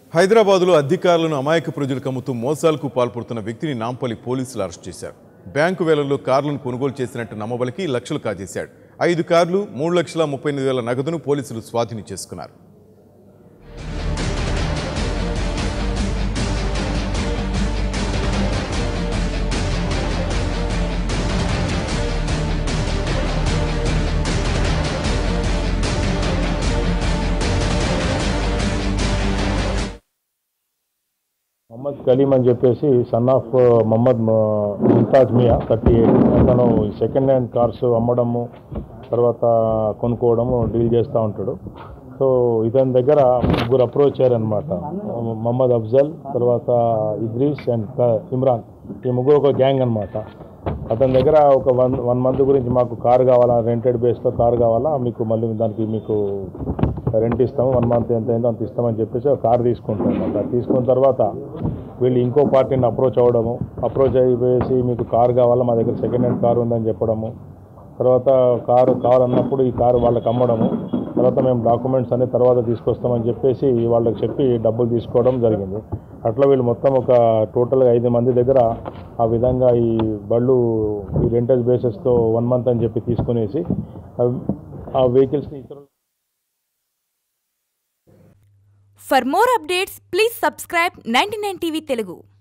హైదరాబాద్లో అధికారులను అమాయక ప్రజలకు అమ్ముతూ మోసాలకు పాల్పడుతున్న వ్యక్తిని నాంపల్లి పోలీసులు అరెస్ట్ చేశారు బ్యాంకు వేలంలో కార్లను కొనుగోలు చేసినట్టు నమ్మబలికి లక్షలు కాజేశాడు ఐదు కార్లు మూడు లక్షల ముప్పై ఎనిమిది వేల నగదును పోలీసులు స్వాధీనం చేసుకున్నారు మహమ్మద్ కలీం అని చెప్పేసి సన్ ఆఫ్ మహమ్మద్ మ- ముంతాజ్ మియా థర్టీ ఎయిట్ అతను ఈ సెకండ్ హ్యాండ్ కార్స్ అమ్మడము తర్వాత కొనుక్కోవడము డీల్ చేస్తూ ఉంటాడు సో ఇతని దగ్గర ముగ్గురు అప్రోచ్ అయ్యారనమాట మహమ్మద్ అఫ్జల్ తర్వాత ఇద్రీస్ అండ్ క- ఇమ్రాన్ ఈ ముగ్గురు ఒక గ్యాంగ్ అనమాట అతని దగ్గర ఒక వన్ వన్ మంత్ గురించి మాకు కార్ కావాలా రెంటెడ్ బేస్లో కార్ కావాలా మీకు మళ్ళీ దానికి మీకు రెంట్ ఇస్తాము వన్ మంత్ ఎంత అయిందో అంత ఇస్తామని చెప్పేసి ఒక కార్ తీసుకుంటాం అనమాట తీసుకున్న తర్వాత వీళ్ళు ఇంకో పార్టీని అప్రోచ్ అవ్వడము అప్రోచ్ అయిపోయేసి మీకు కార్ కావాలా మా దగ్గర సెకండ్ హ్యాండ్ కార్ ఉందని చెప్పడము తర్వాత కారు కావాలన్నప్పుడు ఈ కారు వాళ్ళకి అమ్మడము తర్వాత మేము డాక్యుమెంట్స్ అన్ని తర్వాత తీసుకొస్తామని చెప్పేసి వాళ్ళకి చెప్పి డబ్బులు తీసుకోవడం జరిగింది అట్లా వీళ్ళు మొత్తం ఒక టోటల్గా ఐదు మంది దగ్గర ఆ విధంగా ఈ బళ్ళు ఈ రెంటేజ్ బేసిస్తో వన్ మంత్ అని చెప్పి తీసుకునేసి అవి- ఆ వెహికల్స్ని ఇతరులు For more updates, please subscribe 99 TV Telugu.